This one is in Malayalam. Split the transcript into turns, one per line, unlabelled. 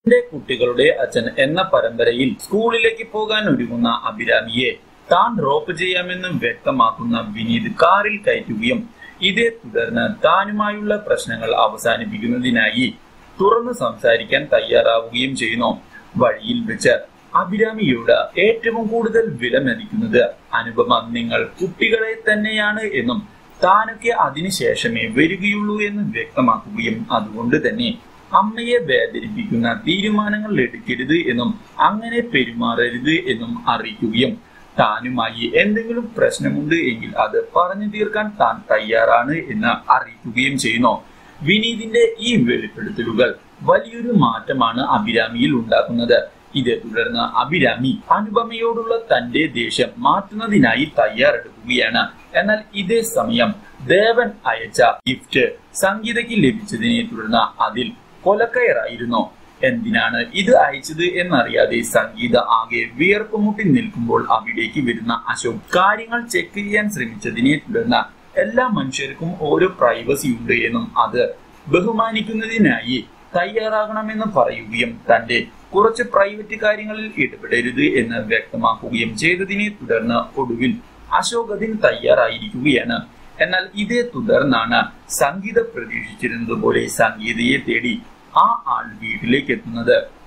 എന്റെ കുട്ടികളുടെ അച്ഛൻ എന്ന പരമ്പരയിൽ സ്കൂളിലേക്ക് പോകാൻ ഒരുങ്ങുന്ന അഭിരാമിയെ താൻ ഡ്രോപ്പ് ചെയ്യാമെന്ന് വ്യക്തമാക്കുന്ന വിനീത് കാറിൽ കയറ്റുകയും ഇതേ തുടർന്ന് താനുമായുള്ള പ്രശ്നങ്ങൾ അവസാനിപ്പിക്കുന്നതിനായി തുറന്നു സംസാരിക്കാൻ തയ്യാറാവുകയും ചെയ്യുന്നു വഴിയിൽ വെച്ച് അഭിരാമിയോട് ഏറ്റവും കൂടുതൽ വിലമതിക്കുന്നത് അനുപമ നിങ്ങൾ കുട്ടികളെ തന്നെയാണ് എന്നും താനൊക്കെ അതിനുശേഷമേ വരികയുള്ളൂ എന്ന് വ്യക്തമാക്കുകയും അതുകൊണ്ട് തന്നെ അമ്മയെ വേദനിപ്പിക്കുന്ന തീരുമാനങ്ങൾ എടുക്കരുത് എന്നും അങ്ങനെ പെരുമാറരുത് എന്നും അറിയിക്കുകയും താനുമായി എന്തെങ്കിലും പ്രശ്നമുണ്ട് എങ്കിൽ അത് പറഞ്ഞു തീർക്കാൻ താൻ തയ്യാറാണ് എന്ന് അറിയിക്കുകയും ചെയ്യുന്നു വിനീതിന്റെ ഈ വെളിപ്പെടുത്തലുകൾ വലിയൊരു മാറ്റമാണ് അഭിരാമിയിൽ ഉണ്ടാക്കുന്നത് ഇതേ തുടർന്ന് അഭിരാമി അനുപമയോടുള്ള തന്റെ ദേഷ്യം മാറ്റുന്നതിനായി തയ്യാറെടുക്കുകയാണ് എന്നാൽ ഇതേ സമയം ദേവൻ അയച്ച ഗിഫ്റ്റ് സംഗീതയ്ക്ക് ലഭിച്ചതിനെ തുടർന്ന് അതിൽ കൊലക്കയറായിരുന്നു എന്തിനാണ് ഇത് അയച്ചത് എന്നറിയാതെ സംഗീത ആകെ വിയർപ്പുമുട്ടി നിൽക്കുമ്പോൾ അവിടേക്ക് വരുന്ന അശോക് കാര്യങ്ങൾ ചെക്ക് ചെയ്യാൻ ശ്രമിച്ചതിനെ തുടർന്ന് എല്ലാ മനുഷ്യർക്കും ഓരോ പ്രൈവസി ഉണ്ട് എന്നും അത് ബഹുമാനിക്കുന്നതിനായി തയ്യാറാകണമെന്ന് പറയുകയും തന്റെ കുറച്ച് പ്രൈവറ്റ് കാര്യങ്ങളിൽ ഇടപെടരുത് എന്ന് വ്യക്തമാക്കുകയും ചെയ്തതിനെ തുടർന്ന് ഒടുവിൽ അശോക് അതിന് തയ്യാറായിരിക്കുകയാണ് എന്നാൽ ഇതേ തുടർന്നാണ് സംഗീത പ്രതീക്ഷിച്ചിരുന്നത് പോലെ സംഗീതയെ തേടി ആ ആൾ വീട്ടിലേക്ക് എത്തുന്നത്